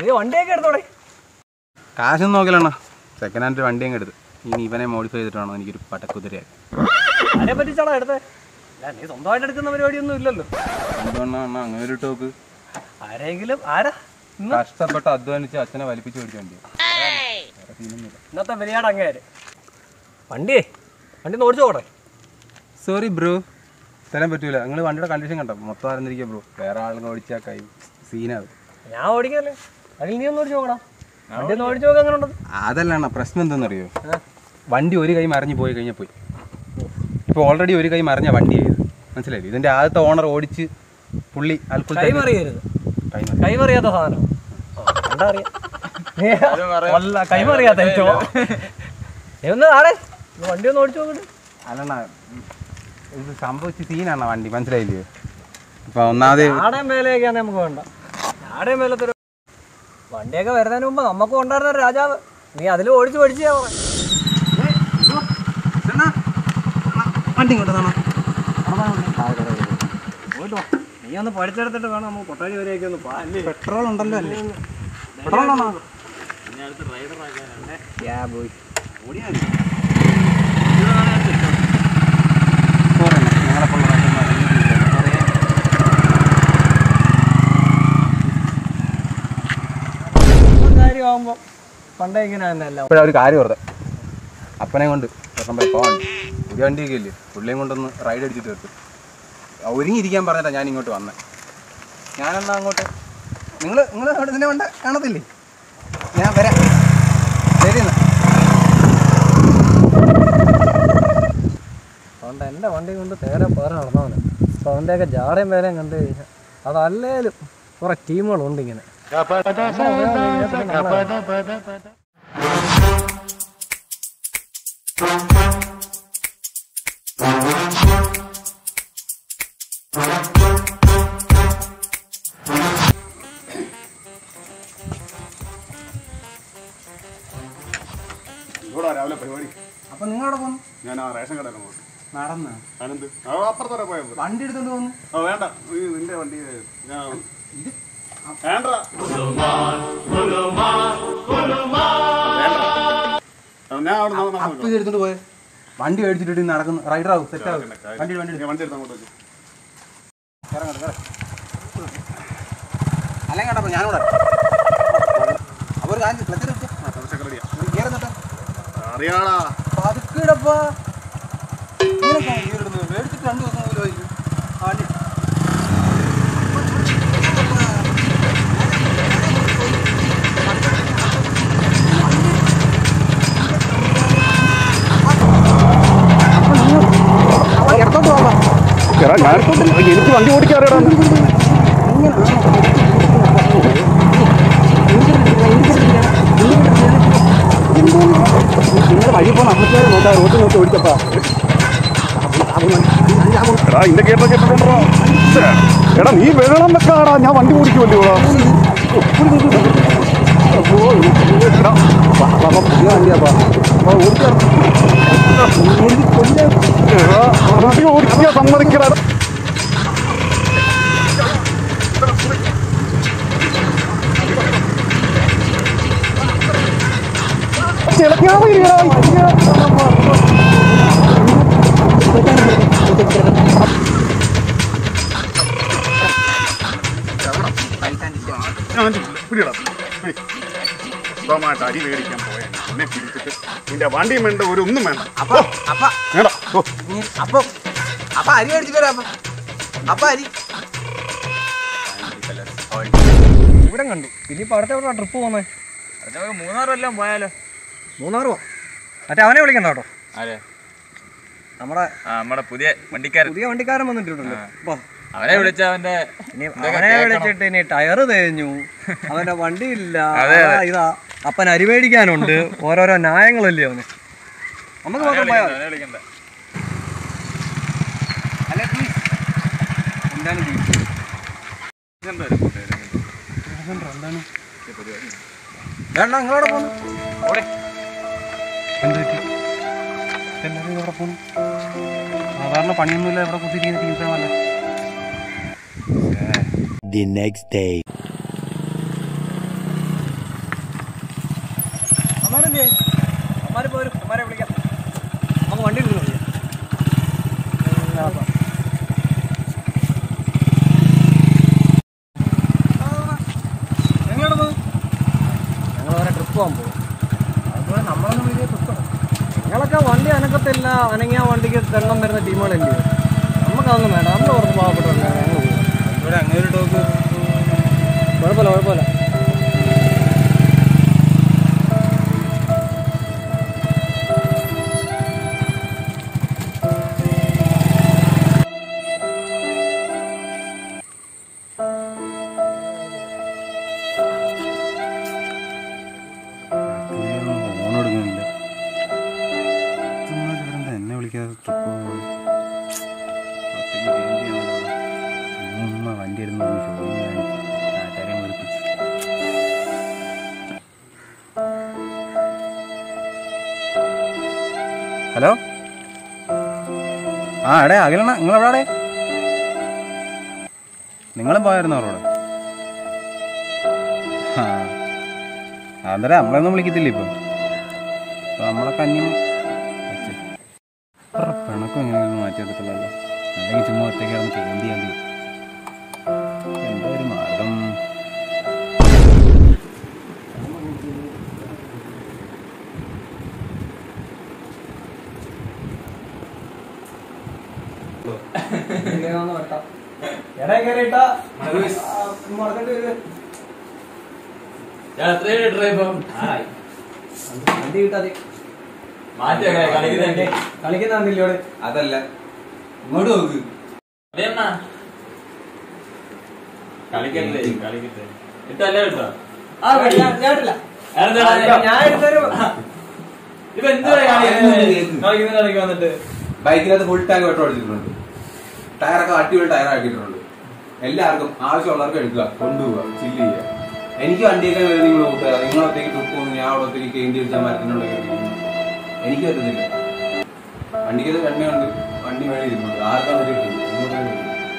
പുതിയ വണ്ടിയൊക്കെ എടുത്തോടെ കാശൊന്നും നോക്കില്ലണ്ണ സെക്കൻഡ് ഹാൻഡ് വണ്ടി അങ്ങ് എടുത്ത് ഇനി ഇവനെ മോഡിഫൈ ചെയ്തിട്ട് വേണം എനിക്കൊരു പടക്കുതിരയായി അതിനെ പറ്റിച്ചാണോ എടുത്തേ അല്ല നീ സ്വന്തമായിട്ട് എടുക്കുന്ന പരിപാടിയൊന്നും ഇല്ലല്ലോ എന്തുകൊണ്ടാ അണ്ണ അങ്ങനെ ഒരു ടോക്ക് ആരെങ്കിലും ആരാ ഇന്ന് കഷ്ടപ്പെട്ട് അധ്വാനിച്ച് അച്ഛനെ വലിപ്പിച്ച് മേടിച്ച വണ്ടി ഇന്നത്തെ വലിയാട് അങ്ങേര് വണ്ടിയേ വണ്ടി ഒന്ന് ഓടിച്ചു പോട്ടെ സോറി ബ്രോ തരാൻ പറ്റൂല നിങ്ങൾ വണ്ടിയുടെ കണ്ടീഷൻ കണ്ടോ മൊത്തം അറിഞ്ഞിരിക്കുക ബ്രോ വേറെ ആളുകൾ ഓടിച്ചാൽ കൈ സീനാവും ഞാൻ ഓടിക്കല്ലേ അതിൽ നീ ഒന്ന് ഓടിച്ചു നോക്കണം വണ്ടി ഒന്ന് ഓടിച്ചു നോക്കാൻ അങ്ങനെ ഉണ്ടത് അതല്ല അണ്ണ പ്രശ്നം എന്തെന്നറിയോ വണ്ടി ഒരു കൈ മറിഞ്ഞ് പോയി കഴിഞ്ഞാൽ പോയി ഇപ്പോൾ ഓൾറെഡി ഒരു കൈ മറിഞ്ഞ വണ്ടി ആയത് മനസ്സിലായില്ലേ ഇതിൻ്റെ ആദ്യത്തെ ഓണർ ഓടിച്ച് പുള്ളി അൽക്കുൽ കൈമറിയരുത് കൈ മറി കൈമറിയാത്ത സാധനം ആ, കണ്ടാ അറിയാം. വല്ല കൈമറിയാത്ത ഏറ്റവും നീ ഒന്ന് ആടെ ഒന്ന് വണ്ടി ഒന്ന് ഓടിച്ചു നോക്കട്ടെ അല്ലണ്ണ ഇത് സംഭവിച്ച സീനാണ് വണ്ടി മനസ്സിലായില്ലേ ഇപ്പൊ ഒന്നാമത് ആടേം വേലയൊക്കെയാണെ നമുക്ക് വേണ്ട ആടേം വേലത്തൊരു വണ്ടിയൊക്കെ വരുന്നതിന് മുമ്പ് നമുക്ക് ഉണ്ടായിരുന്ന ഒരു രാജാവ് നീ അതിൽ ഓടിച്ച് പഠിച്ചാ വണ്ടി കൊണ്ടുവന്നാണോ നീ ഒന്ന് പഠിച്ചെടുത്തിട്ട് വേണം നമുക്ക് കൊട്ടാരി വരെയൊക്കെ ഒന്ന് പോകാൻ അല്ലേ പെട്രോൾ ഉണ്ടല്ലോ അല്ലേ പെട്രോൾ ആണോ പോയി കാര്യമാകുമ്പോൾ പണ്ടേ ഇങ്ങനെ തന്നെ അല്ല ഇപ്പോഴാ ഒരു കാര്യം ഓർത്തെ അപ്പനെ കൊണ്ട് ഒരെണ്ണം പോകാൻ ഒരു വണ്ടിയൊക്കെ ഇല്ലേ പുള്ളിയും കൊണ്ടൊന്ന് റൈഡ് അടിച്ചിട്ട് എടുത്തു ഒരുങ്ങിയിരിക്കാൻ പറഞ്ഞിട്ടാ ഞാൻ ഇങ്ങോട്ട് വന്നത് ഞാനെന്നാ അങ്ങോട്ട് നിങ്ങൾ നിങ്ങൾ അവിടെ ഇതിനെ വേണ്ട കാണത്തില്ലേ ഞാൻ വരാം ശരി എന്നാ അതുകൊണ്ട് എൻ്റെ വണ്ടി കൊണ്ട് തേരെ പേരെ നടന്നവന് അപ്പോൾ അവൻ്റെയൊക്കെ ജാടയും വേലയും കണ്ടു കഴിഞ്ഞാൽ അതല്ലേലും കുറേ ടീമുകളുണ്ട് ഇങ്ങനെ ഇവിടെ രാവിലെ പരിപാടി അപ്പം നിങ്ങളവിടെ പോന്നു ഞാൻ ആ റേഷൻ കടയിൽ പോയി നടന്ന് അനന്ത് ആ അപ്പുറത്ത് വരെ പോയാൽ വണ്ടി എടുത്തോണ്ട് പോന്നു ആ വേണ്ട ഈ നിന്റെ വണ്ടി ഞാൻ വേണ്ട ഞാൻ അവിടെ നടന്ന് നടന്ന് അപ്പം ഇത് എടുത്തോണ്ട് പോയെ വണ്ടി മേടിച്ചിട്ട് നടക്കുന്നു റൈഡർ ആവും സെറ്റ് ആവും വണ്ടി വണ്ടി ഞാൻ വണ്ടി എടുത്ത് അങ്ങോട്ട് വെച്ചു ഇറങ്ങട്ടെ ഇറങ്ങട്ടെ അല്ലെങ്കിൽ കേട്ടോ ഞാനിവിടെ അപ്പോൾ ഒരു കാര്യം ക്ലച്ചിൽ കുറച്ചൊക്കെ റെഡിയാ കയറുന്നിട്ടോ അറിയാടാ പതുക്കിടപ്പാ ഇങ്ങനെ കയറിടുന്നത് മേടിച്ചിട്ട് രണ്ട് ദിവസം പോലും ആയിരിക്കും ആ വണ്ടി എനിക്ക് വണ്ടി ഓടിക്കാറിയടാ എടാ ഇന്റെ കേട്ടൊക്കെ എത്തിട്ടുണ്ടോ എടാ നീ വെള്ളം വെക്കാടാ ഞാൻ വണ്ടി ഓടിക്കുമല്ലോ വണ്ടി ഓടിക്കാൻ സമ്മതിക്കടാ ചിലക്കാ ഞാൻ പിടിയടാ പിടി. സുഖമായിട്ട് അരി മേടിക്കാൻ പോയാൽ എന്നെ പിടിച്ചിട്ട് നിന്റെ വണ്ടിയും വേണ്ട ഒരു ഒന്നും വേണ്ട അപ്പൊ അപ്പ വേണ്ട ഓ നീ- അപ്പൊ അപ്പൊ അരി മേടിച്ചിട്ട് വരാം അപ്പൊ അപ്പൊ അരി ഇവിടെ കണ്ടു ഇനിയിപ്പോൾ അടുത്ത എവിടെ ട്രിപ്പ് പോകുന്നേ മൂന്നാർ വല്ലതും പോയാലോ മൂന്നാർ പോവാം മറ്റേ അവനെ വിളിക്കണ്ട കേട്ടോ ആരെ നമ്മുടെ ആ നമ്മുടെ പുതിയ വണ്ടിക്കാരൻ പുതിയ വണ്ടിക്കാരൻ വന്നിട്ടുണ്ടല്ലോ അപ്പോൾ അവനെ വിളിച്ച അവന്റെ ഇനി ഇതൊക്കെ അവനെ കേൾക്കണം. വിളിച്ചിട്ട് ഇനി ടയറ് തേഞ്ഞു അവന്റെ വണ്ടിയില്ല അതെ, അതാ ഇതാ അപ്പൻ അരി മേടിക്കാനുണ്ട് ഓരോരോ ന്യായങ്ങളല്ലേ അവന് നമുക്ക് അവനെ മാത്രം പോയാൽ വിളിക്കണ്ട, അവനെ വിളിക്കണ്ട അല്ലെ പ്ലീസ് എന്താണ് ഇത്? ഇതെന്താ ഒരു കൂട്ടുകാരൻ? എന്താണ് വേണ്ട നിങ്ങളവിടെ പോന്നു എന്ത് പറ്റി എല്ലാവരും ഇവിടെ പോന്നു സാധാരണ പണിയൊന്നുമില്ല ഇവിടെ കുത്തിരിക്കുന്ന ടീംസാണല്ലേ the next day. അമ്മാരെ പോരും അമ്മാരെ വിളിക്കാം നമുക്ക് വണ്ടി എടുക്കുന്നു ഞങ്ങൾ വേറെ ട്രിപ്പ് പോകാൻ പോകും അതുപോലെ നമ്മളൊന്നും വലിയ ട്രിപ്പാണ് ഞങ്ങളൊക്കെ വണ്ടി അനക്കത്തില്ല അനങ്ങിയ വണ്ടിക്ക് തെണ്ണം വരുന്ന ടീമുകളല്ലേ നമുക്കതൊന്നും വേണ്ട നമ്മൾ കുറച്ച് പാവപ്പെട്ടവരല്ലേ ഞങ്ങൾ പോകും ഇവിടെ അങ്ങനെ ഒരു ടോക്ക് കുഴപ്പമില്ല കുഴപ്പമില്ല ഫോൺ എടുക്കുന്നില്ല ഇവരെന്താ എന്നെ വിളിക്കാതെ ട്രിപ്പ് ഉമ്മ വണ്ടി എടുന്ന് ഷോറൂം കാണിച്ച് നാട്ടുകാരെ വെറുപ്പിച്ച് ഹലോ ആ എടേ അഖിലണ്ണ നിങ്ങൾ എവിടെ നിങ്ങളും പോയായിരുന്നു അവരോട് ആ അന്നേരം നമ്മളൊന്നും വിളിക്കത്തില്ല ഇപ്പം ഇപ്പൊ നമ്മളെ കഞ്ഞിയും വെച്ച്. ഇവരുടെ പിണക്കം എങ്ങനെയൊന്നും മാറ്റിയെടുക്കലല്ലോ അല്ലെങ്കിൽ ചുമ്മാ ഒറ്റയ്ക്ക് കിടന്ന് കേന്ദ്രി ചെയ്യാൻ എന്താ ഒരു മാർഗം എടാ കയറിയിട്ടാ മുടക്കേണ്ടി വരും വണ്ടി കിട്ടാതെ കളിക്കുന്നില്ല ഇവിടെ അതല്ല ഇങ്ങോട്ട് നോക്ക് കളിക്കണ്ടേ കളിക്കട്ടെ ഇട്ടല്ലേ കേട്ടോ ആ ഞാൻ- ഞാനിട്ടില്ല. ഞാൻ എടുത്തൊരു ഇപ്പൊ എന്തുവാ കളിക്കുന്ന കളിക്ക് വന്നിട്ട് ബൈക്കിനകത്ത് ഫുൾ ടാങ്ക് പെട്രോൾ അടിച്ചിട്ടുണ്ട് ടയറൊക്കെ അടിപൊളി ടയർ ആക്കിയിട്ടുണ്ട് എല്ലാവർക്കും ആവശ്യമുള്ളവർക്ക് എടുക്കുക കൊണ്ടുപോവുക ചില്ല് ചെയ്യുക എനിക്ക് വണ്ടിയൊക്കെ വേറെ നിങ്ങൾ കൂട്ടുക നിങ്ങൾ ഒറ്റയ്ക്ക് ട്രിപ്പ് പോകുന്നു ഞാൻ അവിടെ ഒറ്റയ്ക്ക് കേന്ദ്രി അടിച്ചാൽ മരത്തിനുള്ള എനിക്ക് പറ്റുന്നില്ല വണ്ടിക്ക് എണ്ണയുണ്ട് വണ്ടി മേളിൽ ഇരുന്നുണ്ട് ആർക്കാണ് കിട്ടും ഇങ്ങോട്ട് വരും.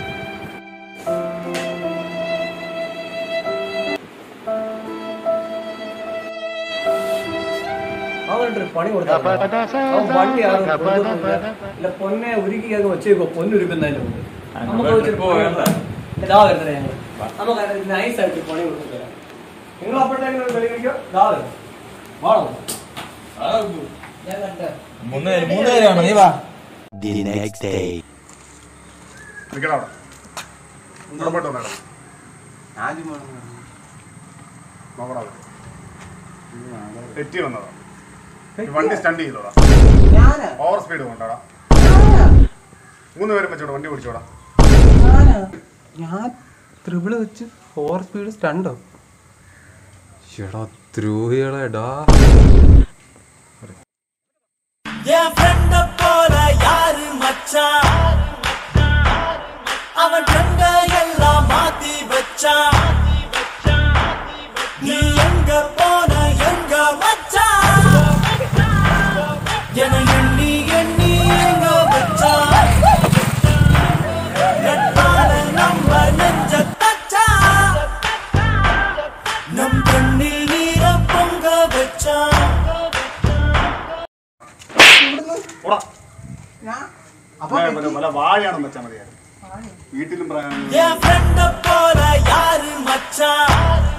അവരുടെ പണി കൊടുത്താ അവൻ വണ്ടി ആരും കൊണ്ടുവന്നില്ല. ഇല്ല പൊന്നെ ഉരുക്കി അങ്ങ് വെച്ചേക്കോ പൊന്നുരുക്കുന്നതിന് മുമ്പ് നമുക്ക് വെച്ചിട്ട് പണി കൊടുക്കാം. ഇതാ വരുന്നത് ഞങ്ങൾ നമുക്ക് നൈസ് ആയിട്ട് പണി കൊടുത്തു തരാം നിങ്ങൾ അപ്പോഴത്തേക്കും വെളിയിലേക്കോ ഇതാ വരും വാണോ ഞാൻ കണ്ടേ മൂന്ന് പേര് മൂന്ന് പേരാണോ നീ വാ The next day. നിൽക്കണം അവിടെ പുറപ്പെട്ടു വന്നേടാ ഞാൻ ചുമ്മാ ഒന്ന് നോക്കടാ അവിടെ. തെറ്റി വന്നതാ ഈ വണ്ടി സ്റ്റണ്ട് ചെയ്തോടാ ഞാനാ ഓവർ സ്പീഡ് കൊണ്ടാടാ മൂന്ന് പേരും വെച്ചോടാ വണ്ടി പിടിച്ചോടാ ഞാൻ ത്രിബിള് വെച്ച് ഫോർ സ്പീഡ് സ്റ്റണ്ടോ ചേടാ ദ്രോഹികളെടാ என் ஃப்ரெண்ட போல யாரு மச்சான் அவன் ஃப்ரெண்ட எல்லாம் மாத்தி வச்சான் நீ எங்க போன எங்க மச்சான் என எண்ணி எண்ணி எங்க வச்சான் நட்பால நம்ம நெஞ்ச தச்சான் நம் கண்ணில் நீர பொங்க வச்சான் ഓടാ വല്ല- വല്ല വാഴയാണെന്ന് വെച്ചാൽ മതിയായിരുന്നു വീട്ടിലും പ്രായം என் ஃப்ரெண்ட போல யாரு மச்சான்